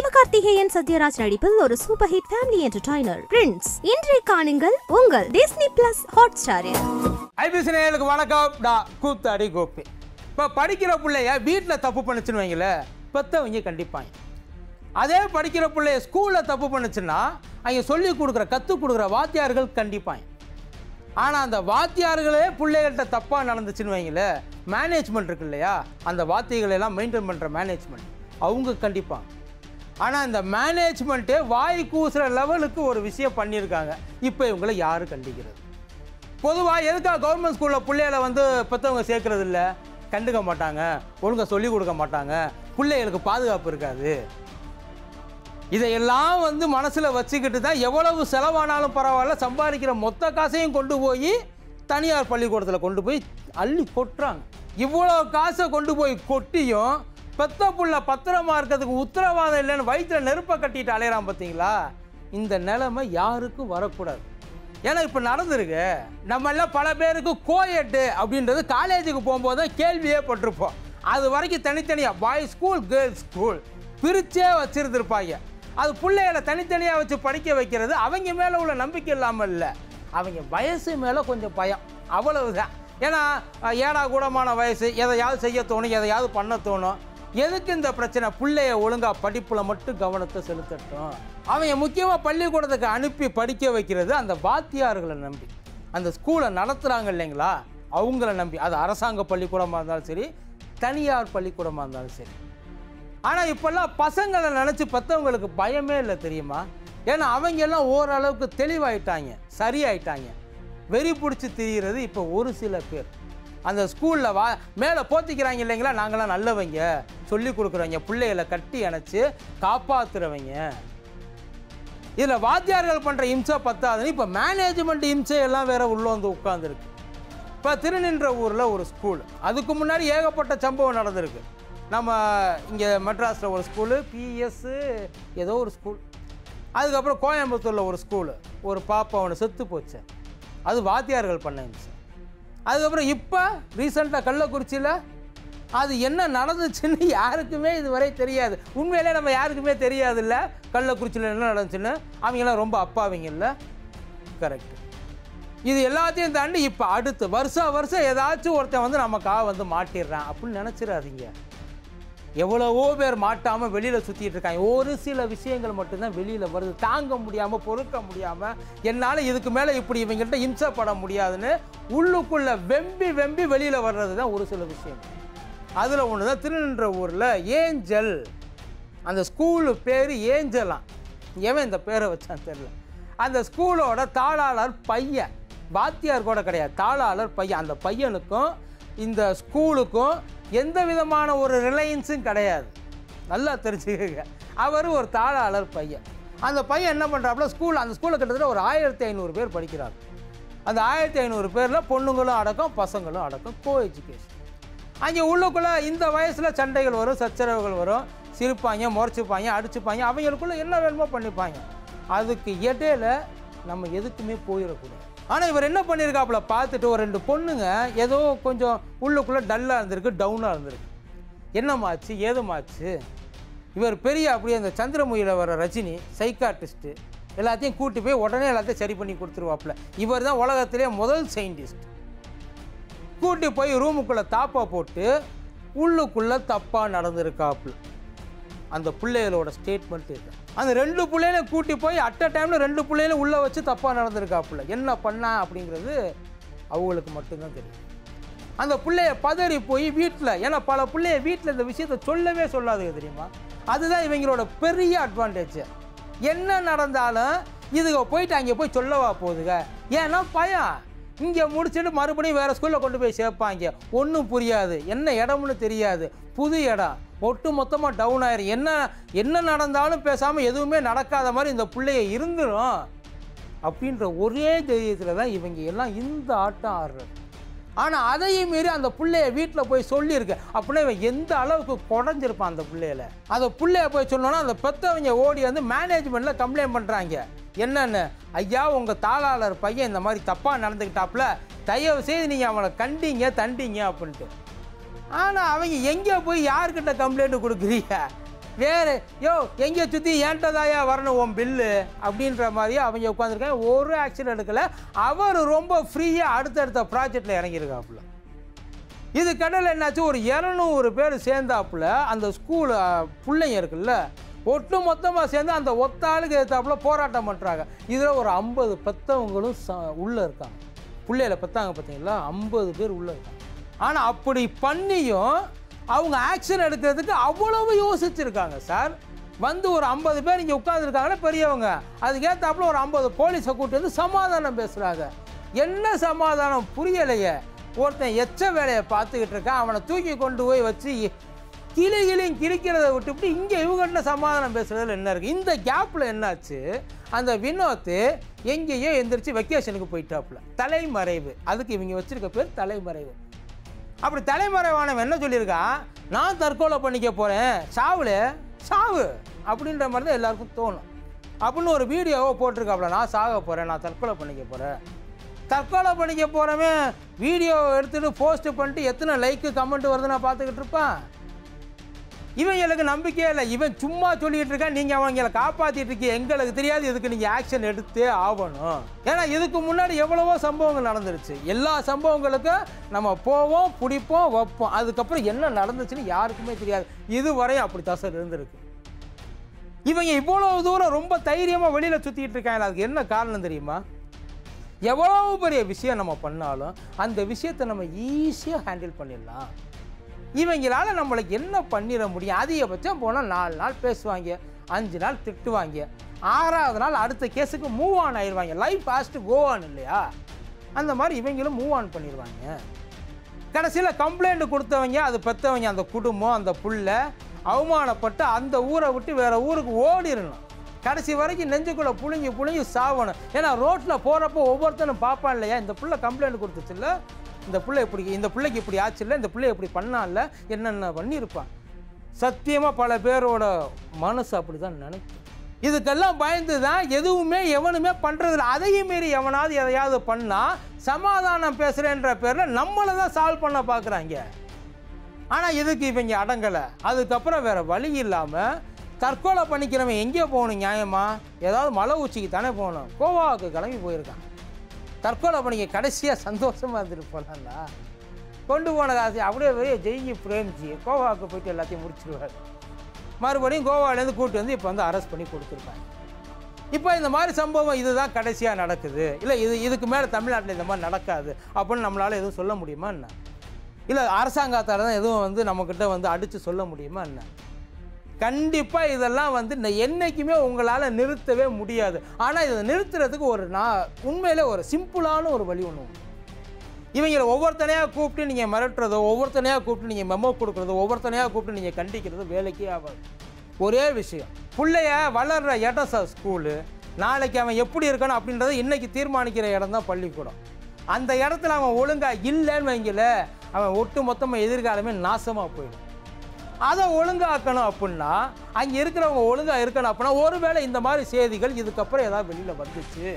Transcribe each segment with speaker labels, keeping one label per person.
Speaker 1: சிவகார்த்திகேயன் சத்யராஜ் நடிப்பில் ஒரு super hit family entertainer prince இன்றைய காணுங்கள் உங்கள் டிஸ்னி பிளஸ் ஹாட் ஸ்டாரில்
Speaker 2: ஐபிசி நேயர்களுக்கு வணக்கம் டா கூத்தாடி கோப்பி இப்போ படிக்கிற பிள்ளைய வீட்டில் தப்பு பண்ணுச்சுன்னு வைங்களேன் பெற்றவங்க கண்டிப்பாங்க அதே படிக்கிற பிள்ளைய ஸ்கூலில் தப்பு பண்ணுச்சுன்னா அவங்க சொல்லி கொடுக்குற கற்றுக் கொடுக்குற வாத்தியார்கள் கண்டிப்பாங்க ஆனால் அந்த வாத்தியார்களே பிள்ளைகள்கிட்ட தப்பாக நடந்துச்சுன்னு வைங்களேன் மேனேஜ்மெண்ட் இருக்கு இல்லையா அந்த வாத்தியங்களை எல்லாம் மெயின்டைன் பண்ணுற மேனேஜ்மெண்ட் அவங்க கண்டிப்பாங்க ஆனால் இந்த மேனேஜ்மெண்ட்டே வாய் கூசுகிற லெவலுக்கு ஒரு விஷயம் பண்ணியிருக்காங்க இப்போ இவங்களை யார் கண்டிக்கிறது பொதுவாக எதுக்காக கவர்மெண்ட் ஸ்கூலில் பிள்ளைகளை வந்து பெற்றவங்க சேர்க்கறது இல்லை கண்டுக்க மாட்டாங்க ஒழுங்கா சொல்லி கொடுக்க மாட்டாங்க பிள்ளைகளுக்கு பாதுகாப்பு இருக்காது இதையெல்லாம் வந்து மனசில் வச்சுக்கிட்டு தான் எவ்வளவு செலவானாலும் பரவாயில்ல சம்பாதிக்கிற மொத்த காசையும் கொண்டு போய் தனியார் பள்ளிக்கூடத்தில் கொண்டு போய் அள்ளி கொட்டுறாங்க இவ்வளோ காசை கொண்டு போய் கொட்டியும் பெத்த புள்ள பத்திரமா இருக்கிறதுக்கு உத்தரவாதம் இல்லைன்னு வயிற்றுல நெருப்பை கட்டிட்டு அலையறான் பார்த்தீங்களா இந்த நிலைமை யாருக்கும் வரக்கூடாது ஏன்னா இப்போ நடந்திருக்கு நம்ம எல்லாம் பல பேருக்கு கோயட்டு அப்படின்றது காலேஜுக்கு போகும்போது தான் கேள்வியே பட்டிருப்போம் அது வரைக்கும் தனித்தனியாக பாய்ஸ் ஸ்கூல் கேர்ள்ஸ் ஸ்கூல் பிரிச்சே வச்சிருந்துருப்பாங்க அது பிள்ளைகளை தனித்தனியாக வச்சு படிக்க வைக்கிறது அவங்க மேலே உள்ள நம்பிக்கை இல்லாமல் இல்லை அவங்க வயசு மேலே கொஞ்சம் பயம் அவ்வளவுதான் ஏன்னா அஹ், ஏடா கூடமான வயசு எதையாவது செய்ய தோணும் எதையாவது பண்ண தோணும் எதுக்கு இந்த பிரச்சனை பிள்ளைய ஒழுங்கா படிப்புல மட்டும் கவனத்தை செலுத்தட்டும் அவங்க முக்கியமாக பள்ளிக்கூடத்துக்கு அனுப்பி படிக்க வைக்கிறது அந்த வாத்தியார்களை நம்பி அந்த ஸ்கூலை நடத்துகிறாங்க இல்லைங்களா அவங்கள நம்பி அது அரசாங்க பள்ளிக்கூடமாக இருந்தாலும் சரி தனியார் பள்ளிக்கூடமாக இருந்தாலும் சரி ஆனால் இப்போல்லாம் பசங்களை நினச்சி பெற்றவங்களுக்கு பயமே இல்லை தெரியுமா ஏன்னா அவங்க எல்லாம் ஓரளவுக்கு தெளிவாயிட்டாங்க சரியாயிட்டாங்க வெறி பிடிச்சி திரிகிறது இப்போ ஒரு சில பேர் அந்த ஸ்கூலில் வா மேலே போத்திக்கிறாங்க இல்லைங்களா நாங்களாம் நல்லவங்க சொல்லி கொடுக்குறவங்க பிள்ளைகளை கட்டி அணைச்சி காப்பாற்றுறவங்க இதில் வாத்தியார்கள் பண்ணுற இம்சை பத்தாதுன்னு இப்போ மேனேஜ்மெண்ட் இம்சை எல்லாம் வேற உள்ள வந்து உட்காந்துருக்கு இப்போ திருநின்ற ஊரில் ஒரு ஸ்கூல் அதுக்கு முன்னாடி ஏகப்பட்ட சம்பவம் நடந்திருக்கு நம்ம இங்கே மெட்ராஸில் ஒரு ஸ்கூலு பிஎஸ்ஸு ஏதோ ஒரு ஸ்கூல் அதுக்கப்புறம் கோயம்புத்தூரில் ஒரு ஸ்கூலு ஒரு பாப்பா ஒன்று செத்து போச்சு அது வாத்தியார்கள் பண்ண இம்சை அதுக்கப்புறம் இப்போ ரீசெண்டாக கள்ளக்குறிச்சியில் அது என்ன நடந்துச்சுன்னு யாருக்குமே இதுவரை தெரியாது உண்மையிலே நம்ம யாருக்குமே தெரியாதுல்ல கள்ளக்குறிச்சியில் என்ன நடந்துச்சுன்னு அவங்கெல்லாம் ரொம்ப அப்பாவிங்க இல்லை கரெக்ட் இது எல்லாத்தையும் தாண்டி இப்போ அடுத்து வருஷம் வருஷம் ஏதாச்சும் ஒருத்தன் வந்து நமக்காக வந்து மாட்டிடுறான் அப்படின்னு நினச்சிடாதீங்க எவ்வளவோ பேர் மாட்டாமல் வெளியில் சுற்றிட்டு இருக்காங்க ஒரு சில விஷயங்கள் மட்டும்தான் வெளியில் வருது தாங்க முடியாமல் பொறுக்க முடியாமல் என்னால் இதுக்கு மேலே இப்படி இவங்கள்ட்ட இம்சப்பட முடியாதுன்னு உள்ளுக்குள்ளே வெம்பி வெம்பி வெளியில் வர்றது தான் ஒரு சில விஷயம் அதில் ஒன்று தான் திருநின்ற ஊரில் ஏஞ்சல் அந்த ஸ்கூலு பேர் ஏஞ்சலாம் எவன் இந்த பேரை வச்சான் தெரில அந்த ஸ்கூலோட தாளாளர் பையன் வாத்தியார் கூட கிடையாது தாளாளர் பையன் அந்த பையனுக்கும் இந்த ஸ்கூலுக்கும் எந்த விதமான ஒரு ரிலையன்ஸும் கிடையாது நல்லா தெரிஞ்சுக்கங்க அவர் ஒரு தாளாளர் பையன் அந்த பையன் என்ன பண்ணுறாப்புல ஸ்கூல் அந்த ஸ்கூலில் கிட்டத்தட்ட ஒரு ஆயிரத்தி ஐநூறு பேர் படிக்கிறாங்க அந்த ஆயிரத்தி ஐநூறு பேரில் பொண்ணுங்களும் அடக்கம் பசங்களும் அடக்கம் கோ எஜுகேஷன் அங்கே உள்ளுக்குள்ளே இந்த வயசில் சண்டைகள் வரும் சச்சரவுகள் வரும் சிரிப்பாங்க முறைச்சிப்பாங்க அடிச்சுப்பாங்க அவங்களுக்குள்ள என்ன வேணுமோ பண்ணிப்பாங்க அதுக்கு இடையில நம்ம எதுக்குமே போயிடக்கூடாது ஆனால் இவர் என்ன பண்ணியிருக்காப்புல பார்த்துட்டு ஒரு ரெண்டு பொண்ணுங்க ஏதோ கொஞ்சம் உள்ளுக்குள்ளே டல்லாக இருந்திருக்கு டவுனாக இருந்திருக்கு என்னமாச்சு ஏதுமாச்சு இவர் பெரிய அப்படியே அந்த சந்திரமுகியில் வர ரஜினி சைக்காட்டிஸ்ட்டு எல்லாத்தையும் கூட்டி போய் உடனே எல்லாத்தையும் சரி பண்ணி கொடுத்துருவாப்புல இவர் தான் உலகத்திலே முதல் சயின்டிஸ்ட் கூட்டி போய் ரூமுக்குள்ளே தாப்பா போட்டு உள்ளுக்குள்ளே தப்பாக நடந்திருக்காப்புல அந்த பிள்ளைகளோட ஸ்டேட்மெண்ட் இது அந்த ரெண்டு பிள்ளைகளையும் கூட்டி போய் அட் அ டைமில் ரெண்டு பிள்ளைகளையும் உள்ளே வச்சு தப்பாக நடந்திருக்காப்புல என்ன பண்ணா அப்படிங்கிறது அவங்களுக்கு மட்டும்தான் தெரியும் அந்த பிள்ளைய பதறி போய் வீட்டில் ஏன்னா பல பிள்ளைய வீட்டில் இந்த விஷயத்த சொல்லவே சொல்லாதுங்க தெரியுமா அதுதான் இவங்களோட பெரிய அட்வான்டேஜ் என்ன நடந்தாலும் இதுக போயிட்டு அங்கே போய் சொல்லவா போகுதுங்க ஏன்னா பயம் இங்கே முடிச்சுட்டு மறுபடியும் வேறு ஸ்கூலில் கொண்டு போய் சேர்ப்பாங்க ஒன்றும் புரியாது என்ன இடம்னு தெரியாது புது இடம் ஒட்டு மொத்தமாக டவுன் ஆயிரும் என்ன என்ன நடந்தாலும் பேசாமல் எதுவுமே நடக்காத மாதிரி இந்த பிள்ளைய இருந்துரும் அப்படின்ற ஒரே தைரியத்தில் தான் இவங்க எல்லாம் இந்த ஆட்டம் ஆடுறது ஆனால் அதையும் மீறி அந்த பிள்ளைய வீட்டில் போய் சொல்லியிருக்கு அப்படின்னா இவன் எந்த அளவுக்கு குடஞ்சிருப்பான் அந்த பிள்ளையில அந்த பிள்ளைய போய் சொன்னோன்னா அந்த பெத்தவங்க ஓடி வந்து மேனேஜ்மெண்ட்டில் கம்ப்ளைண்ட் பண்ணுறாங்க என்னன்னு ஐயா உங்கள் தாளாளர் பையன் இந்த மாதிரி தப்பாக நடந்துக்கிட்டாப்புல தயவு செய்து நீங்கள் அவனை கண்டீங்க தண்டீங்க அப்படின்ட்டு ஆனால் அவங்க எங்கே போய் யார்கிட்ட கம்ப்ளைண்ட் கொடுக்குறீங்க வேறு யோ எங்கே சுற்றி ஏன்ட்டதாயா வரணும் உன் பில்லு அப்படின்ற மாதிரியே அவங்க உட்காந்துருக்காங்க ஒரு ஆக்ஷன் எடுக்கலை அவர் ரொம்ப ஃப்ரீயாக அடுத்தடுத்த ப்ராஜெக்டில் இறங்கியிருக்காப்புல இது கடல் என்னாச்சு ஒரு இரநூறு பேர் சேர்ந்தாப்புல அந்த ஸ்கூல் பிள்ளைங்க இருக்குல்ல ஒட்டு மொத்தமாக சேர்ந்து அந்த ஒத்த ஆளுக்கு ஏற்றாப்புல போராட்டம் பண்ணுறாங்க இதில் ஒரு ஐம்பது பெத்தவங்களும் ச உள்ளே இருக்காங்க பிள்ளையில பெத்தாங்க பார்த்தீங்களா ஐம்பது பேர் உள்ளே இருக்காங்க ஆனால் அப்படி பண்ணியும் அவங்க ஆக்ஷன் எடுக்கிறதுக்கு அவ்வளவு யோசிச்சிருக்காங்க சார் வந்து ஒரு ஐம்பது பேர் இங்கே உட்காந்துருக்காங்கன்னா பெரியவங்க அதுக்கேற்றாப்புல ஒரு ஐம்பது போலீஸை கூட்டி வந்து சமாதானம் பேசுகிறாங்க என்ன சமாதானம் புரியலையே ஒருத்தன் எச்ச வேலையை பார்த்துக்கிட்டு இருக்கான் அவனை தூக்கி கொண்டு போய் வச்சு கிளி கிளியும் கிழிக்கிறத விட்டுவிட்டு இங்கே இவங்ககிட்ட சமாதானம் பேசுறதுல என்ன இருக்குது இந்த கேப்பில் என்னாச்சு அந்த வினோத்து எங்கேயோ எந்திரிச்சு வெக்கேஷனுக்கு போயிட்டாப்புல தலைமறைவு அதுக்கு இவங்க வச்சிருக்க பேர் தலைமறைவு அப்படி தலைமறைவானவன் என்ன சொல்லியிருக்கான் நான் தற்கொலை பண்ணிக்க போகிறேன் சாவுல சாவு அப்படின்ற மாதிரி தான் எல்லாருக்கும் தோணும் அப்படின்னு ஒரு வீடியோவை போட்டிருக்காப்புல நான் சாக போகிறேன் நான் தற்கொலை பண்ணிக்க போகிறேன் தற்கொலை பண்ணிக்க போகிறவன் வீடியோ எடுத்துட்டு போஸ்ட் பண்ணிட்டு எத்தனை லைக்கு கமெண்ட் வருது நான் பார்த்துக்கிட்டு இருப்பான் இவங்களுக்கு நம்பிக்கையே இல்லை இவன் சும்மா சொல்லிட்டு இருக்கான் நீங்கள் அவங்கள காப்பாற்றிட்டு இருக்கீங்க எங்களுக்கு தெரியாது இதுக்கு நீங்கள் ஆக்ஷன் எடுத்தே ஆகணும் ஏன்னா இதுக்கு முன்னாடி எவ்வளவோ சம்பவங்கள் நடந்துருச்சு எல்லா சம்பவங்களுக்கும் நம்ம போவோம் பிடிப்போம் வைப்போம் அதுக்கப்புறம் என்ன நடந்துச்சுன்னு யாருக்குமே தெரியாது இதுவரையும் அப்படி தசர் இருந்திருக்கு இவங்க இவ்வளவு தூரம் ரொம்ப தைரியமாக வெளியில் சுற்றிட்டு இருக்காங்க அதுக்கு என்ன காரணம் தெரியுமா எவ்வளவு பெரிய விஷயம் நம்ம பண்ணாலும் அந்த விஷயத்தை நம்ம ஈஸியாக ஹேண்டில் பண்ணிடலாம் இவங்களால நம்மளுக்கு என்ன பண்ணிட முடியும் அதிகபட்சம் போனால் நாலு நாள் பேசுவாங்க அஞ்சு நாள் திட்டுவாங்க ஆறாவது நாள் அடுத்த கேஸுக்கு மூவ் ஆன் ஆயிடுவாங்க லைஃப் ஃபாஸ்ட்டு கோ ஆன் இல்லையா அந்த மாதிரி இவங்களும் மூவ் ஆன் பண்ணிடுவாங்க கடைசியில் கம்ப்ளைண்ட் கொடுத்தவங்க அது பெற்றவங்க அந்த குடும்பம் அந்த புள்ள அவமானப்பட்டு அந்த ஊரை விட்டு வேற ஊருக்கு ஓடிடணும் கடைசி வரைக்கும் நெஞ்சுக்குள்ளே புழுங்கி புழுங்கி சாவணும் ஏன்னா ரோட்டில் போகிறப்போ ஒவ்வொருத்தனும் பார்ப்பான் இல்லையா இந்த புள்ள கம்ப்ளைண்ட் கொடுத்துச்சுல்ல இந்த புள்ள இப்படி இந்த பிள்ளைக்கு இப்படி ஆச்சு இல்லை இந்த பிள்ளை இப்படி பண்ணால என்னென்ன பண்ணியிருப்பான் சத்தியமாக பல பேரோட மனசு அப்படி தான் நினைக்கும் இதுக்கெல்லாம் பயந்து தான் எதுவுமே எவனுமே பண்ணுறதில்ல அதையும் மீறி எவனாவது எதையாவது பண்ணால் சமாதானம் பேசுகிறேன்ற பேரில் நம்மளை தான் சால்வ் பண்ண பார்க்குறாங்க ஆனால் இதுக்கு இவங்க அடங்கலை அதுக்கப்புறம் வேற வழி இல்லாமல் தற்கொலை பண்ணிக்கிறவன் எங்கே போகணும் நியாயமா ஏதாவது மலை உச்சிக்கு தானே போகணும் கோவாவுக்கு கிளம்பி போயிருக்கான் தற்கொலை பண்ணிக்க கடைசியாக சந்தோஷமாக இருந்துட்டு போகலாம்ல கொண்டு போன காசு அப்படியே பெரிய ஜெய்கி பிரேம்ஜி கோவாவுக்கு போயிட்டு எல்லாத்தையும் முடிச்சிருவார் மறுபடியும் கோவாலேருந்து கூட்டி வந்து இப்போ வந்து அரெஸ்ட் பண்ணி கொடுத்துருக்காங்க இப்போ இந்த மாதிரி சம்பவம் இதுதான் கடைசியாக நடக்குது இல்லை இது இதுக்கு மேலே தமிழ்நாட்டில் இந்த மாதிரி நடக்காது அப்படின்னு நம்மளால் எதுவும் சொல்ல முடியுமா என்ன இல்லை அரசாங்கத்தால் தான் எதுவும் வந்து நம்மக்கிட்ட வந்து அடித்து சொல்ல முடியுமா என்ன கண்டிப்பாக இதெல்லாம் வந்து ந- என்னைக்குமே உங்களால் நிறுத்தவே முடியாது ஆனால் இதை நிறுத்துறதுக்கு ஒரு நான் உண்மையிலே ஒரு சிம்பிளான ஒரு வழி ஒன்று உண்டு. இவங்களை ஒவ்வொருத்தனையாக கூப்பிட்டு நீங்கள் மிரட்டுறதோ ஒவ்வொருத்தனையாக கூப்பிட்டு நீங்கள் மெமோ கொடுக்குறதோ ஒவ்வொருத்தனையாக கூப்பிட்டு நீங்கள் கண்டிக்கிறதோ வேலைக்கே ஆகாது ஒரே விஷயம் பிள்ளைய வளர்கிற இடம் சார் ஸ்கூலு நாளைக்கு அவன் எப்படி இருக்கணும் அப்படின்றத இன்னைக்கு தீர்மானிக்கிற இடம் தான் பள்ளிக்கூடம் அந்த இடத்துல அவன் ஒழுங்காக இல்லைன்னு வைங்கல அவன் ஒட்டு மொத்தமாக எதிர்காலமே நாசமாக போயிடும் அதை ஒழுங்காக்கணும் அப்படின்னா அங்கே இருக்கிறவங்க ஒழுங்காக இருக்கணும் அப்படின்னா ஒருவேளை இந்த மாதிரி செய்திகள் இதுக்கப்புறம் ஏதாவது வெளியில் வந்துச்சு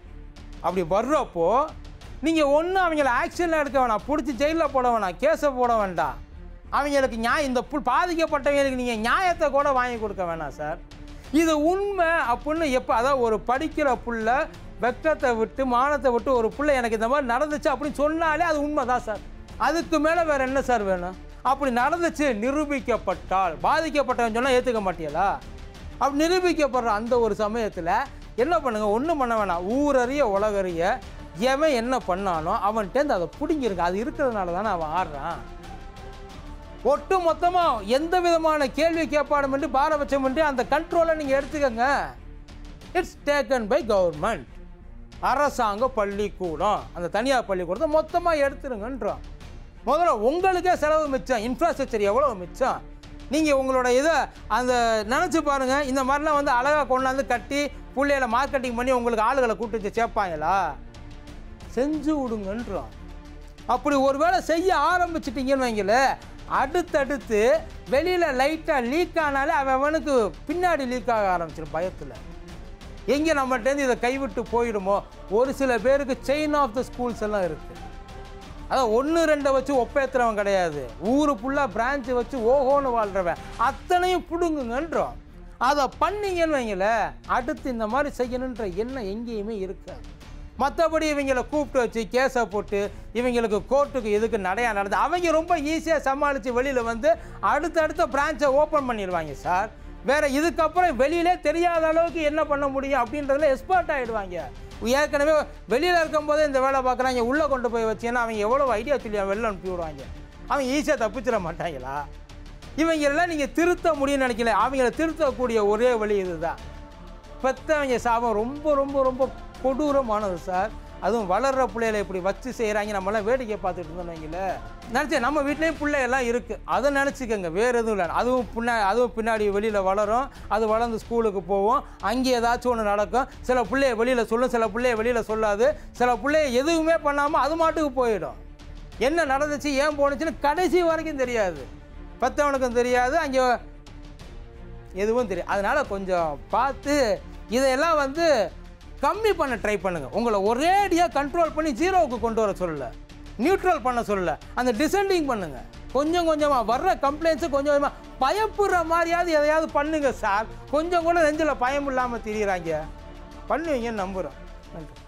Speaker 2: அப்படி வர்றப்போ நீங்கள் ஒன்று அவங்கள ஆக்ஷனில் எடுக்க வேணாம் பிடிச்சி ஜெயிலில் போட வேணாம் கேஸை போட வேண்டாம் அவங்களுக்கு நியாயம் இந்த புல் பாதிக்கப்பட்டவங்களுக்கு நீங்கள் நியாயத்தை கூட வாங்கி கொடுக்க வேணாம் சார் இது உண்மை அப்படின்னு எப்போ அதாவது ஒரு படிக்கிற புள்ள வெக்கத்தை விட்டு மானத்தை விட்டு ஒரு புள்ள எனக்கு இந்த மாதிரி நடந்துச்சு அப்படின்னு சொன்னாலே அது உண்மை தான் சார் அதுக்கு மேலே வேறு என்ன சார் வேணும் அப்படி நடந்துச்சு நிரூபிக்கப்பட்டால் பாதிக்கப்பட்டவன் சொன்னால் ஏற்றுக்க மாட்டீங்களா அப்படி நிரூபிக்கப்படுற அந்த ஒரு சமயத்தில் என்ன பண்ணுங்க ஒன்றும் பண்ண வேணாம் ஊரறிய உலகறிய எவன் என்ன பண்ணானோ அவன்கிட்டேருந்து அதை பிடிங்கிருக்கு அது இருக்கிறதுனால தானே அவன் ஆடுறான் ஒட்டு மொத்தமாக எந்த விதமான கேள்வி கேட்பாடும் என்று பாரபட்சம் என்று அந்த கண்ட்ரோலை நீங்கள் எடுத்துக்கங்க இட்ஸ் டேக்கன் பை கவர்மெண்ட் அரசாங்க பள்ளிக்கூடம் அந்த தனியார் பள்ளிக்கூடத்தை மொத்தமாக எடுத்துருங்கன்றோம் முதல்ல உங்களுக்கே செலவு மிச்சம் இன்ஃப்ராஸ்ட்ரக்சர் எவ்வளோ மிச்சம் நீங்கள் உங்களோட இதை அந்த நினச்சி பாருங்கள் இந்த மாதிரிலாம் வந்து அழகாக கொண்டாந்து கட்டி பிள்ளையில மார்க்கெட்டிங் பண்ணி உங்களுக்கு ஆளுகளை கூட்டு வச்சு சேர்ப்பாங்களா செஞ்சு விடுங்கன்றோம் அப்படி ஒருவேளை செய்ய ஆரம்பிச்சிட்டிங்கன்னு வைங்கள அடுத்தடுத்து வெளியில் லைட்டாக லீக் ஆனாலே அவன் அவனுக்கு பின்னாடி லீக் ஆக ஆரம்பிச்சிடும் பயத்தில் எங்கே நம்மகிட்டேருந்து இதை கைவிட்டு போயிடுமோ ஒரு சில பேருக்கு செயின் ஆஃப் த ஸ்கூல்ஸ் எல்லாம் இருக்குது அதான் ஒன்று ரெண்டை வச்சு ஒப்பேத்துறவன் கிடையாது ஊரு ஃபுல்லாக பிரான்ச் வச்சு ஓஹோன்னு வாழ்கிறவன் அத்தனையும் பிடுங்குங்கன்றோம் அதை பண்ணீங்கன்னு வைங்களேன் அடுத்து இந்த மாதிரி செய்யணுன்ற எண்ணம் எங்கேயுமே இருக்காது மற்றபடி இவங்களை கூப்பிட்டு வச்சு கேஸை போட்டு இவங்களுக்கு கோர்ட்டுக்கு எதுக்கு நடையா நடந்து அவங்க ரொம்ப ஈஸியாக சமாளித்து வெளியில் வந்து அடுத்தடுத்த பிரான்ச்சை ஓப்பன் பண்ணிடுவாங்க சார் வேற இதுக்கப்புறம் வெளியிலே தெரியாத அளவுக்கு என்ன பண்ண முடியும் அப்படின்றதுல எக்ஸ்பர்ட் ஆகிடுவாங்க ஏற்கனவே வெளியில் இருக்கும்போதே இந்த வேலை பார்க்குறாங்க உள்ளே கொண்டு போய் வச்சீங்கன்னா அவங்க எவ்வளோ ஐடியா சொல்லி வெளில அனுப்பி விடுவாங்க அவங்க ஈஸியாக தப்பிச்சிட மாட்டாங்களா இவங்களெல்லாம் நீங்கள் திருத்த முடியும்னு நினைக்கல அவங்கள திருத்தக்கூடிய ஒரே வழி இதுதான் பெத்தவங்க சாபம் ரொம்ப ரொம்ப ரொம்ப கொடூரமானது சார் அதுவும் வளர்ற பிள்ளைகளை இப்படி வச்சு செய்கிறாங்க நம்மளாம் வேடிக்கை பார்த்துட்டு இருந்தோம் வைங்களேன் நினச்சேன் நம்ம வீட்லேயும் பிள்ளையெல்லாம் இருக்குது அதை நினச்சிக்கோங்க வேறு எதுவும் இல்லை அதுவும் பின்னா அதுவும் பின்னாடி வெளியில் வளரும் அது வளர்ந்து ஸ்கூலுக்கு போவோம் அங்கே ஏதாச்சும் ஒன்று நடக்கும் சில பிள்ளைய வெளியில் சொல்லும் சில பிள்ளைய வெளியில் சொல்லாது சில பிள்ளைய எதுவுமே பண்ணாமல் அது மாட்டுக்கு போயிடும் என்ன நடந்துச்சு ஏன் போணுச்சுன்னு கடைசி வரைக்கும் தெரியாது பெத்தவனுக்கும் தெரியாது அங்கே எதுவும் தெரியும் அதனால் கொஞ்சம் பார்த்து இதையெல்லாம் வந்து கம்மி பண்ண ட்ரை பண்ணுங்க உங்களை ஒரேடியாக கண்ட்ரோல் பண்ணி ஜீரோவுக்கு கொண்டு வர சொல்லல நியூட்ரல் பண்ண சொல்லல அந்த டிசெண்டிங் பண்ணுங்க கொஞ்சம் கொஞ்சமாக வர்ற கம்ப்ளைண்ட்ஸு கொஞ்சம் கொஞ்சமாக பயப்படுற மாதிரியாவது எதையாவது பண்ணுங்க சார் கொஞ்சம் கூட நெஞ்சில் பயம் இல்லாமல் திரியிறாங்க பண்ணுவீங்கன்னு நம்புகிறோம் நன்றி